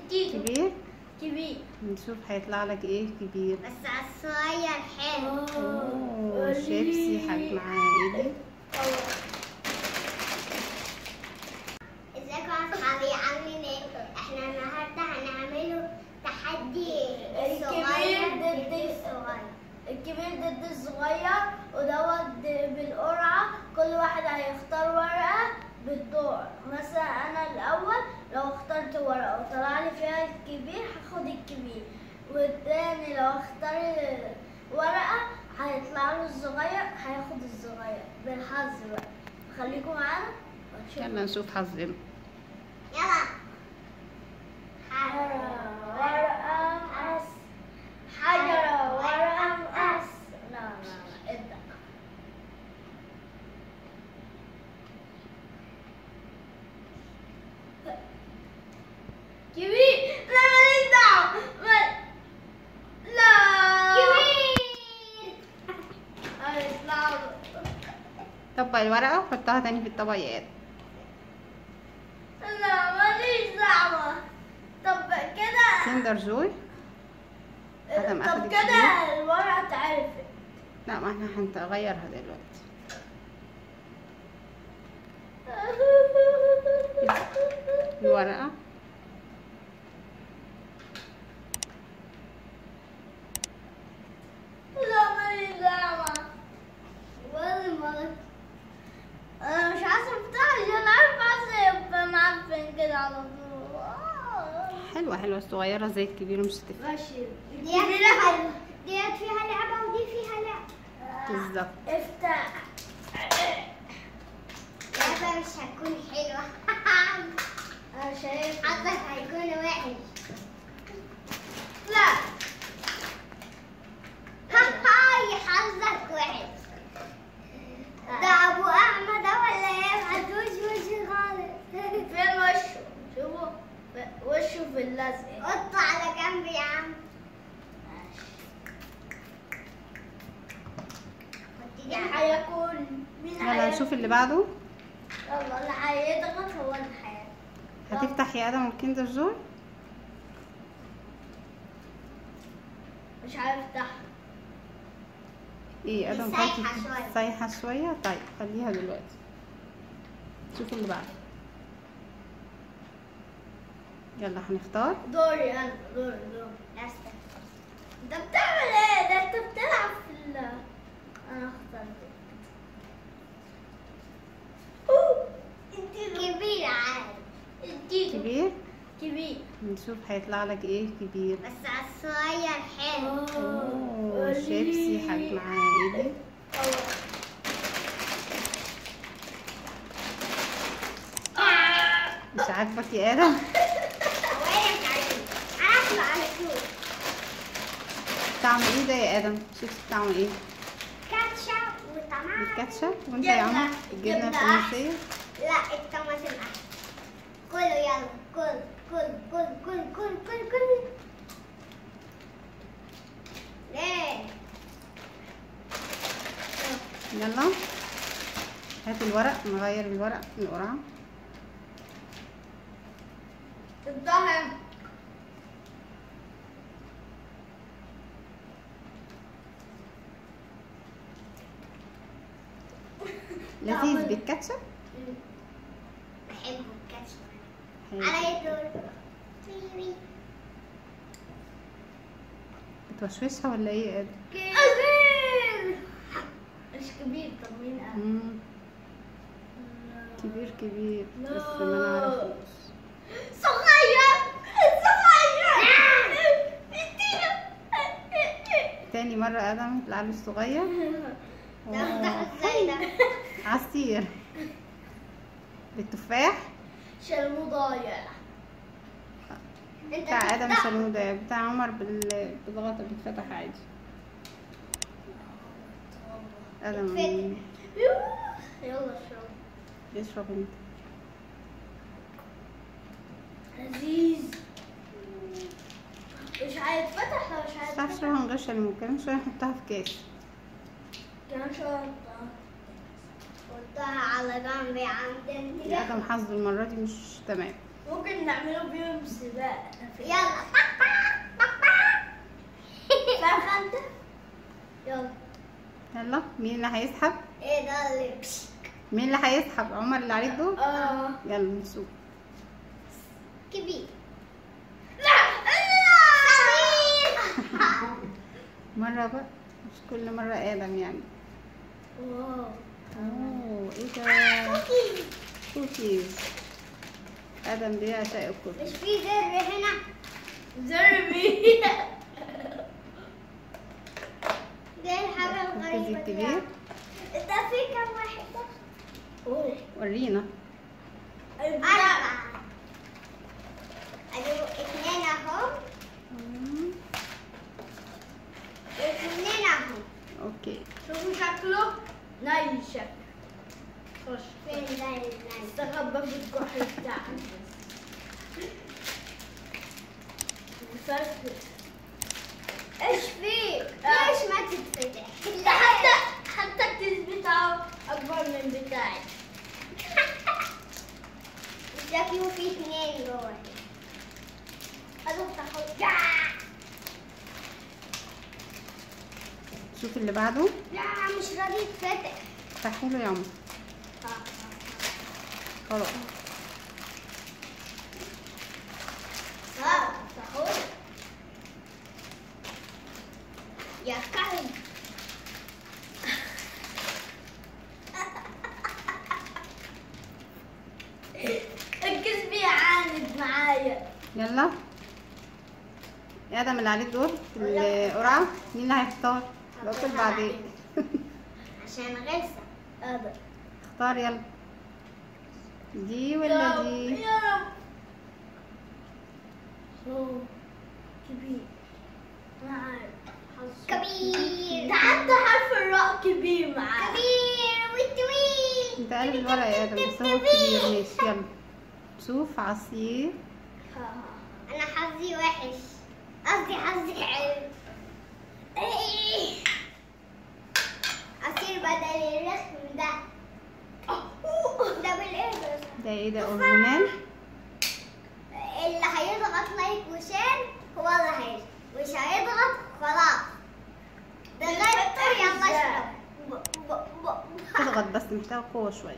التيتو كبير كبير نشوف هيطلع لك ايه كبير بس على الصغير حلو اوه شيبسي حاج معايا ايدي ازيكم يا اصحابي عاملين ايه؟ احنا النهارده هنعمله تحدي الصغير الكبير ضد ضد الصغير الكبير ضد الصغير ودوت بالقرعة كل واحد هيختار ورقة بالدور مثلا أنا الأول لو اخترت ورقة وطلع لي فيها الكبير هاخد الكبير والتاني لو اختار ورقة هيطلع له الصغير هياخد الصغير بالحظ بقى خليكم معانا ونشوف. يلا نشوف حظنا يلا حجرة ورقة مقص حجرة ورقة مقص لا لا لا ابدأ كبير لا ماليش دعوة ما- لا كبير هيطلع له. طبق الورقة وحطها تاني في الطبقات لا ماليش دعوة طب كده كيندر جوي آدم أخد طب الكبير. كده الورقة اتعرفت لا ما احنا هنغيرها دلوقتي الورقة لا ماليش دعوة ولا مرة أنا مش عارفة أفتح عشان عارفة يبقى معفن كده على طول حلوة حلوة الصغيرة زي الكبيرة مش هتفرق ماشي ديت فيها ديت فيها لعبة ودي فيها لعبة بالظبط افتح لعبة مش هتكون حلوة أنا شايف حظك هيكون وحش لا هاي حظك وحش ده ابو اعمى ده ولا ايه معدوش وش خالص فين وشه شوفوا وشه في اللزق قط على جنب يا عم حط دي مين على- هيكون مين يلا هيكون نشوف اللي بعده يلا اللي هيضغط هو اللي هياكل هتفتح يا آدم الكيندر جوي مش عارف افتح ايه آدم سايحة خايف شوية. سايحة شوية طيب خليها دلوقتي شوف اللي بعده يلا هنختار دوري انا دوري دوري أستنى. انت بتعمل ايه ده انت بتلعب في ال انا اخترت أوه، انت كبير عادي انت كبير كبير نشوف هيطلع لك ايه كبير بس على الصغير حلو اوه شيبسي حاج معايا ايدي مش عاجبك يا آدم وين تعالي عارفة على طول طعم ايه ده يا آدم شيبسي طعمه ايه كاتشب وطماطم الكاتشب وانت يا جبنة. عمر الجبنة جبنة الفرنسية لا الطماطم احسن كله يلا كل كل كل كل كل كل كل ليه يلا هات الورق نغير الورق من القرعة الظهر لذيذ بالكاتشب بحب الكاتشب حلو. على يدور وي بتوشوشها ولا ايه يا آدم كبير مش كبير طب مين قال مم، كبير كبير بس ما نعرفوش صغير صغير تاني مرة آدم يطلع له الصغير ده ده واو، ازاي ده عصير بالتفاح شرمو ضايع انت بتاع آدم بتفتح- شالوه ده بتاع عمر بال- بالغطا بيتفتح عادي آدم يلا شرب يشرب انت لذيذ مش هيتفتح لو مش مش عارفة هيتفتح شوية هنغش اللي ممكن شوية نحطها في كاس كمان شوية حطها على جنب يا عم ده انت يا آدم حظه المرة دي مش تمام ممكن نعمله بيهم سباق يلا فاهم انت؟ يلا يلا مين اللي هيسحب ايه ده اللي بش مين اللي هيسحب عمر اللي عليه الدور اه يلا نشوف كبير لا صغير مرة بقى مش كل مرة آدم يعني واو اوه ايه ده كوكيز كوكيز آدم بيعشق الكوكيز مش في زر هنا زربي ده الحاجة الكوكيز الغريبة دي الكبير ده في كم واحد ده؟ اوه ورينا أربعة أدي اتنين أهو مم. اتنين أهو اوكي شوفوا شكله ناي شكل خش فين ده الناس؟ استخبى في الكحل بتاعك الفرق ايش فيك؟ ليش ما تتفتح؟ ده حتى حتى الكيس بتاعه اكبر من بتاعي شكله في اتنين جوه هذا افتحوا شوف اللي بعده لا مش راضي يتفتح افتحوا له يا عمر خلاص ها افتحوا يا كلب الكيس بيعاند معايا يلا يا ادم اللي عليه الدور في القرعه مين اللي هيختار باكل بعدين عشان غلسة هذا اختار يلا دي ولا دي يا رب أوه، كبير ما عارف حظه. كبير ده حتى حرف الراء كبير معاه كبير والطويل انت قلب الورقه يا ادم بس هو كبير ماشي يلا شوف عصير انا حظي وحش قصدي حظي حلو إيه. اصير بدل الرسم ده ده بالإبرة ده ايه ده اورجينال اللي هيضغط لايك وشير هو اللي هيضغط مش هيضغط خلاص ده غير يلا اشرب ب- ب- ب- تضغط بس محتاج قوه شويه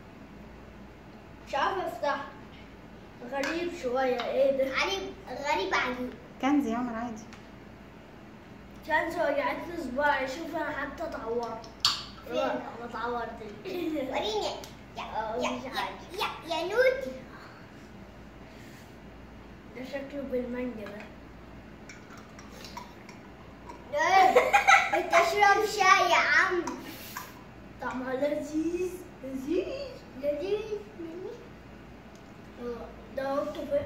مش عارف افتح غريب شوية ايه ده غريب غريب عجيب كنز يا عمر عادي كان وجعت لي صباعي شوف انا حتى اتعورت فين؟ لا، ما اتعورتش وريني يا آه، يا مش يا عارف. يا, يا نوتي ده شكله بالمانجا ده بتشرب شاي يا عم طعمها لذيذ لذيذ لذيذ آه، ده هو تفاح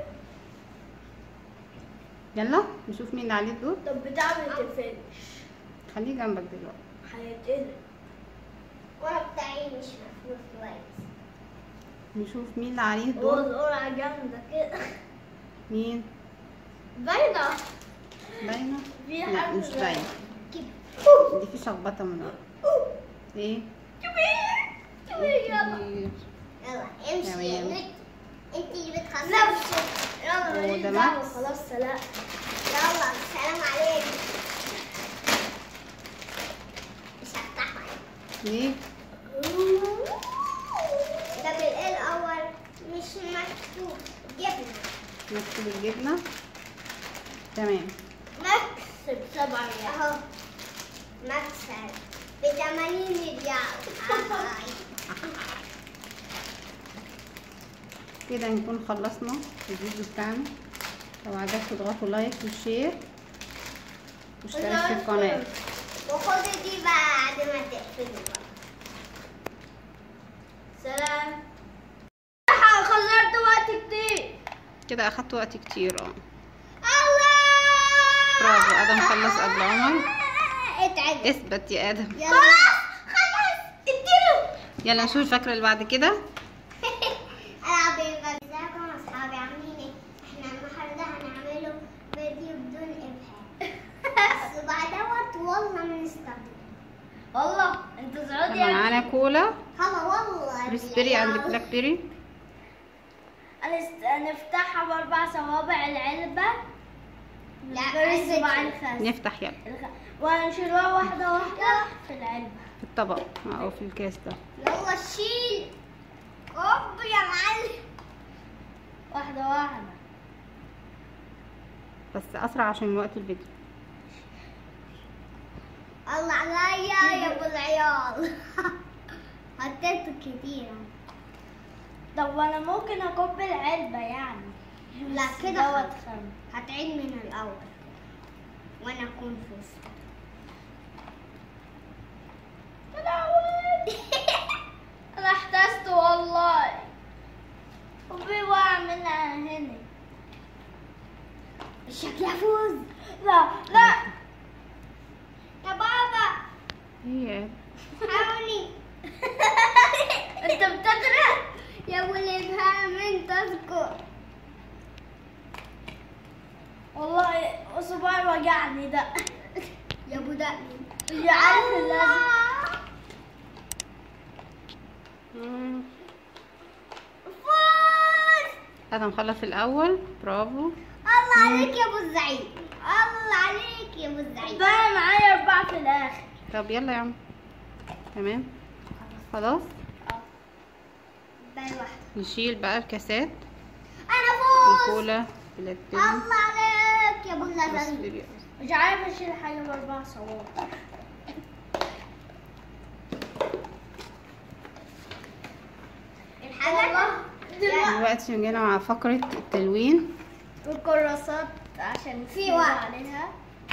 يلا نشوف مين اللي عليه الدور طب بتاع ما تقفلش خليه جنبك دلوقتي هيتقلب وانا بتاعي مش مفروض كويس نشوف مين اللي عليه هو الدور القرعة جامدة كده مين باينة باينه في لا حرف مش زي- باينه كده دي في شخبطه من ورا ايه كبير كبير يلا كبير. يلا امشي يا تمام. نوتي انت اللي بتخلصي نفسه يلا هو ماليش ده دعوة ماكس؟ خلاص سلام يلا سلام عليكم مش هفتحها ليه ده بالايه الاول مش مكتوب جبنه نكتب الجبنه تمام مكسب سبعة ريال اهو مكسب ب 80 مليار آه. كده نكون خلصنا الفيديو بتاعنا لو عجبكم اضغطوا لايك وشير واشترك في القناه وخد دي بعد ما تقفلي بقى سلام خسرت وقت كتير كده اخدت وقت كتير اه الله برافو ادم خلص قبل عمر اتعب اثبت يا ادم يلا خلاص اديله يلا نشوف الفقره اللي بعد كده العب يبقى ازيكم يا اصحابي عاملين ايه احنا النهارده هنعمله فيديو بدون ابهام بس بعد دوت والله من استخدم والله انت سعودي يلا معانا كولا هلا والله ريسبيري اند بلاك بيري هنست- نفتحها باربع صوابع العلبة لا، غير عايزة الصباع كده. الخامس نفتح يلا الخ- وهنشيلها واحدة واحدة في العلبة في الطبق او في الكاس ده يلا شيل هوب يا معلم واحدة واحدة بس اسرع عشان وقت الفيديو الله عليا يا ابو العيال حطيته كتير طب وانا ممكن اكب العلبة يعني لا بس كده دوت خلاص. خم هتعيد من الاول وانا اكون فزت انا احتست والله وفي وقع منها هنا شكلي افوز لا لا يا بابا هي حاولي انت بتغرق يا ابو الابهام انت اسكت والله صباعي وجعني ده يا ابو دقني مش عارف اللازم مم. فوز ادم خلص الاول برافو الله عليك يا ابو الزعيم الله عليك يا ابو الزعيم بقى معايا اربعة في الاخر طب يلا يا عم تمام خلاص باقي واحد نشيل بقى الكاسات انا فوز الكولا بلاتين الله عليك يا ابو اللذيذ راسبيري. مش عارف اشيل حاجة باربع صوابع الحاجة دلوقتي دلوقتي جينا مع فقرة التلوين الكراسات عشان في في وقت. عليها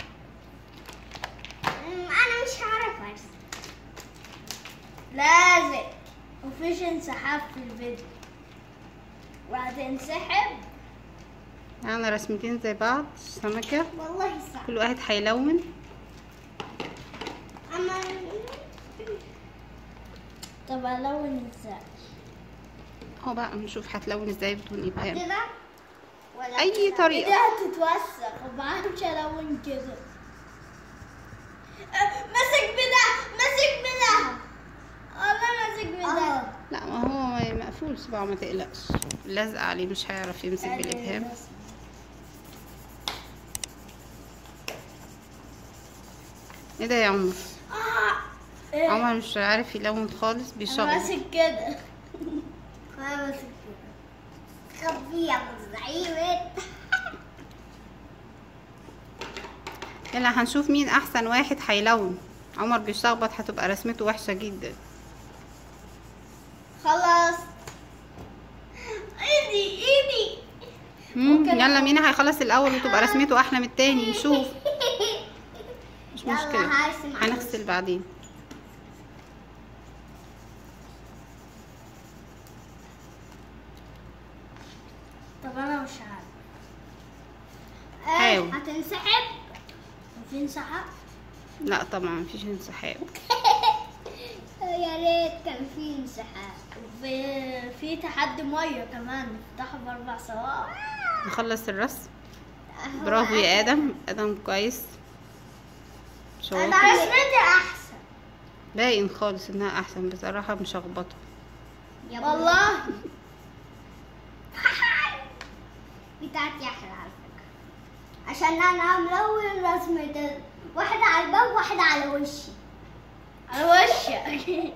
أمم، انا مش هعرف ارسم لازم مفيش انسحاب في الفيديو وهتنسحب معانا رسمتين زي بعض سمكة والله صعب كل واحد هيلون اما طب الون ازاي اهو بقى نشوف هتلون ازاي بدون ابهام كده ولا اي كده؟ ايدي طريقة هتتوسخ ومعرفش الون كده أه، ماسك بده ماسك بده والله ماسك بده اه لا ما هو مقفول صباعه ما تقلقش لازق عليه مش هيعرف يمسك بالابهام ايه ده يا عمر آه. إيه؟ عمر مش عارف يلون خالص أنا بيشقط ماسك كده خلاص كده خبي يا ابو الزعيم انت يلا هنشوف مين احسن واحد هيلون عمر بيشخبط هتبقى رسمته وحشة جدا خلاص ايدي ايدي مم، ممكن يلا أ- مين هيخلص الاول وتبقى رسمته احلى من التاني نشوف مش يلا مشكلة هرسم على هنغسل بعدين طب انا مش عارف ايه حاول. هتنسحب في انسحاب لا طبعا مفيش انسحاب يا ريت كان في انسحاب في في تحدي ميه كمان نفتحه باربع صوابع نخلص الرسم أهو برافو يا أنا- ادم ادم كويس شاطر أنا رسمتي احسن باين خالص انها احسن بصراحة مشخبطة يا ابو والله بتاعتي احلى على فكره عشان انا ملون رسمتين واحده على الباب واحده على وشي على وشك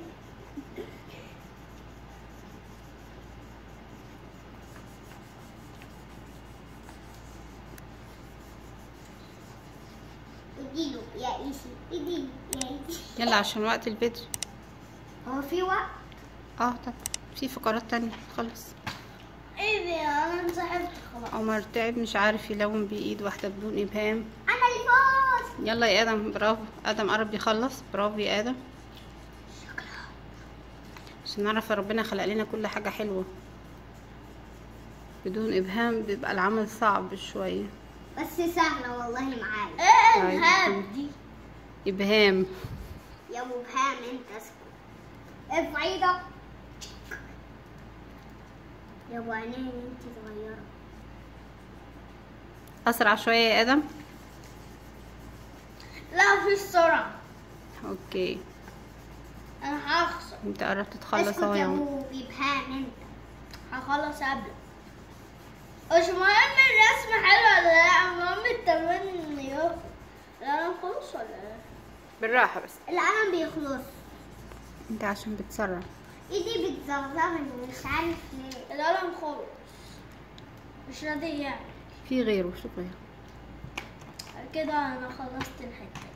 اديله يا ايشي اديله يا ايشي يلا عشان وقت الفيديو هو في وقت اه طب في فقرات تانية خلص ايدي انا انسحبت خلاص عمر تعب مش عارف يلون بايد واحدة بدون ابهام انا اللي فوز يلا يا ادم برافو ادم قرب يخلص برافو يا ادم عشان نعرف ربنا خلق لنا كل حاجة حلوة بدون ابهام بيبقى العمل صعب شوية بس سهله والله معايا ايه طيب. الهاب دي ابهام يا ابو بهام انت اسكت ارفع ايدك يا ابو عينين انت صغيره اسرع شوية يا ادم لا في سرعة اوكي انا هخسر انت قربت تخلص اسكت اهو يا يا عمر ابو بهام انت هخلص قبل مش مهم الرسم حلو ولا لا المهم التمرين انه يخلص القلم خلص ولا لا؟ بالراحه بس القلم بيخلص انت عشان بتسرع ايدي بتزغزغني مش عارف ليه القلم خلص مش راضي يعني في غيره شوف غيره كده انا خلصت الحته دي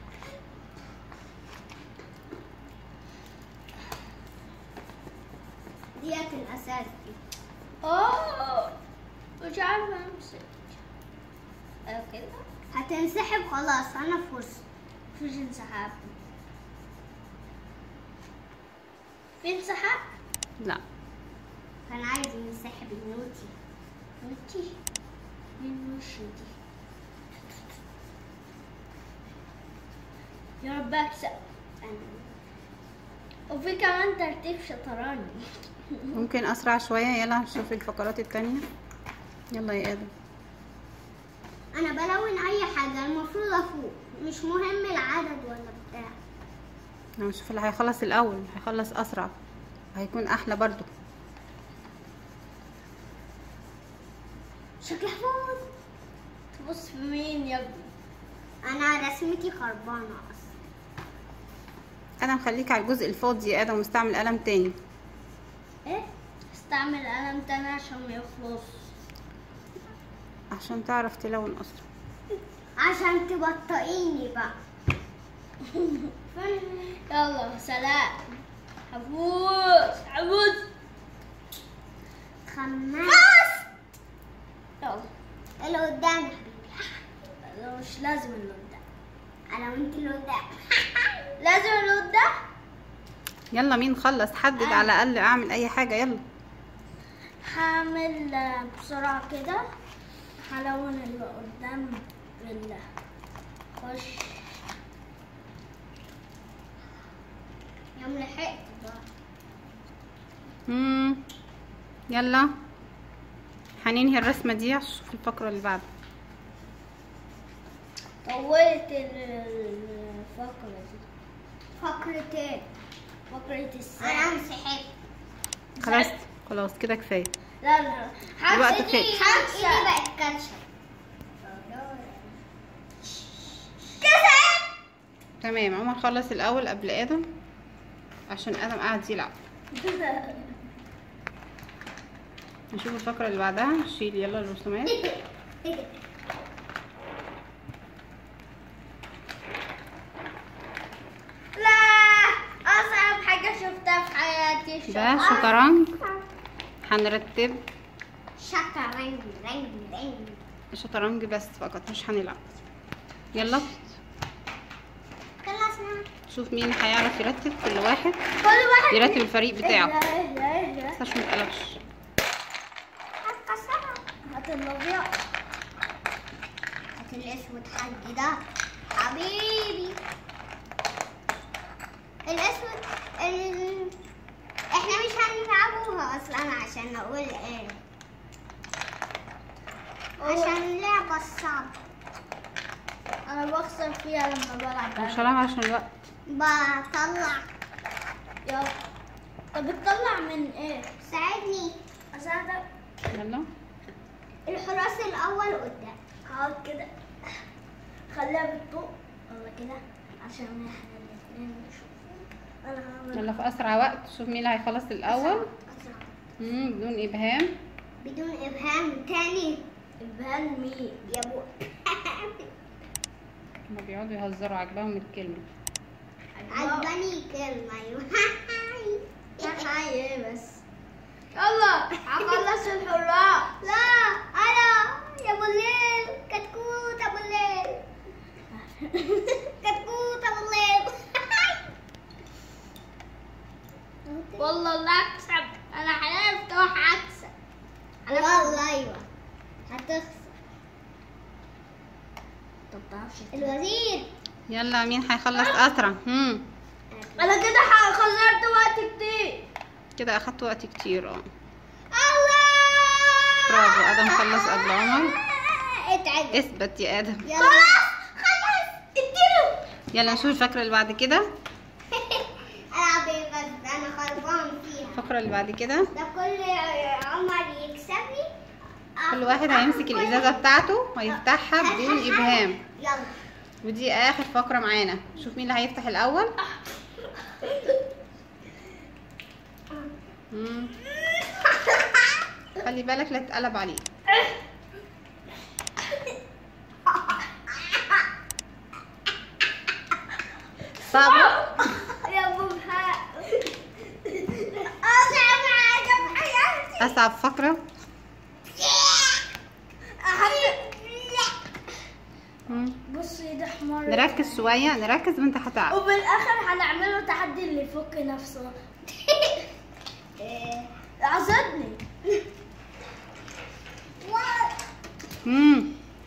ديت الاساس دي اوه مش عارفه امسك أيوة كده هتنسحب خلاص انا فزت مفيش انسحاب في انسحاب لا كان عايز ينسحب النوتي نوتي مين وش دي يا رب اكسب أنا- وفي كمان ترتيب شطرنج ممكن اسرع شويه يلا نشوف الفقرات التانية يلا يا ادم انا بلون اي حاجه المفروض افوق مش مهم العدد ولا بتاع نشوف اللي هيخلص الاول هيخلص اسرع هيكون احلى برضو شكلي حفوظ تبص في مين يا ابني انا رسمتي خربانه اصلا ادم خليك على الجزء الفاضي يا ادم واستعمل قلم تاني ايه استعمل قلم تاني عشان ما يخلص عشان تعرف تلون اسرع عشان تبطئيني بقى يلا سلام حفوظ حفوظ خماس يلا اللي قدام يا حبيبي لا، مش لازم اللون ده انا وانت اللي قدام لازم اللون ده يلا مين خلص حدد على الاقل اعمل اي حاجه يلا هعمل آه، بسرعة كده هلون اللي قدام بال خش يوم لحقت بقى مم. يلا هننهي الرسمه دي عشان نشوف الفقره اللي بعدها طولت ال- الفقرة دي فقرتين فقرة انا الساعة انسحبت خلاص خلاص كده كفايه لا لا الوقت حاسة كفاية. دي ايدي حاسة بقت كاتشب تمام عمر خلص الاول قبل ادم عشان ادم قاعد يلعب نشوف الفقره اللي بعدها شيل يلا الرسومات لا أصعب حاجة شفتها في حياتي ده الشطرنج. شطرنج هنرتب شطرنج رنج رنج الشطرنج بس فقط مش هنلعب يلا خلصنا شوف مين هيعرف يرتب كل واحد كل واحد يرتب الفريق بتاعه لا لا لا بس عشان متقلقش هتكسرها هات الأبيض هات الاسود حق ده حبيبي الاسود ال... احنا مش هنلعبوها اصلا عشان نقول ايه عشان اللعبة الصعبة أنا بخسر فيها لما بلعب مش هلعب عشان الوقت بطلع يلا طب بتطلع من ايه؟ ساعدني أساعدك يلا الحراس الاول قدام هقعد كده خليها بالطوق ولا كده عشان احنا الاثنين نشوف انا هعمل يلا في اسرع وقت شوف مين اللي هيخلص الاول أسرع. مم، بدون ابهام بدون ابهام تاني البان مين؟ يا ابو هما بيقعدوا يهزروا عجبهم الكلمه عجباني كلمة ايوه هاي ايه بس يلا هخلص الحراس لا انا يا ابو الليل كتكوت ابو الليل كتكوت ابو الليل والله لا اكسب انا حلفت وهكسب والله ايوه هتخسر طب تعرفش الوزير يلا مين هيخلص اسرع هم انا كده ح- خسرت وقت كتير كده اخدت وقت كتير اه الله برافو ادم خلص قبل عمر اتعد اثبت يا ادم يلا خلاص اديله يلا نشوف الفقره اللي بعد كده العب ايه بس انا خربان فيها الفقره اللي بعد كده ده كل عمر يكسبني كل واحد هيمسك الازازه بتاعته ويفتحها بدون ابهام يلا ودي اخر فقره معانا شوف مين اللي هيفتح الاول مم. خلي بالك لا تتقلب عليه صعبة يا بابا أصعب حاجة في حياتي أصعب فقرة مم. بص ايدي حمار نركز شوية نركز وانت هتعب وبالاخر هنعمله تحدي اللي يفك نفسه عذبني مم.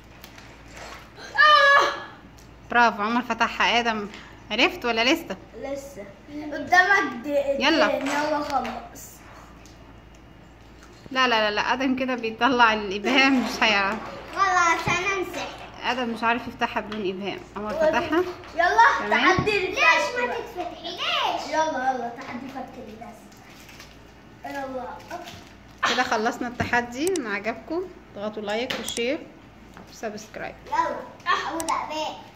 برافو عمر فتحها آدم عرفت ولا لسه؟ لسه قدامك دقيقتين يلا. يلا خلص لا لا لا لا آدم كده بيطلع الإبهام مش هيعرف خلاص أنا مسحت آدم مش عارف يفتحها بدون إبهام عمر فتحها يلا تمام. تحدي ليش الفك ما بقى. تتفتحي ليش؟ يلا يلا تحدي فك الناس يلا كده خلصنا التحدي ما عجبكم اضغطوا لايك وشير وسبسكرايب يلا أحود أبيك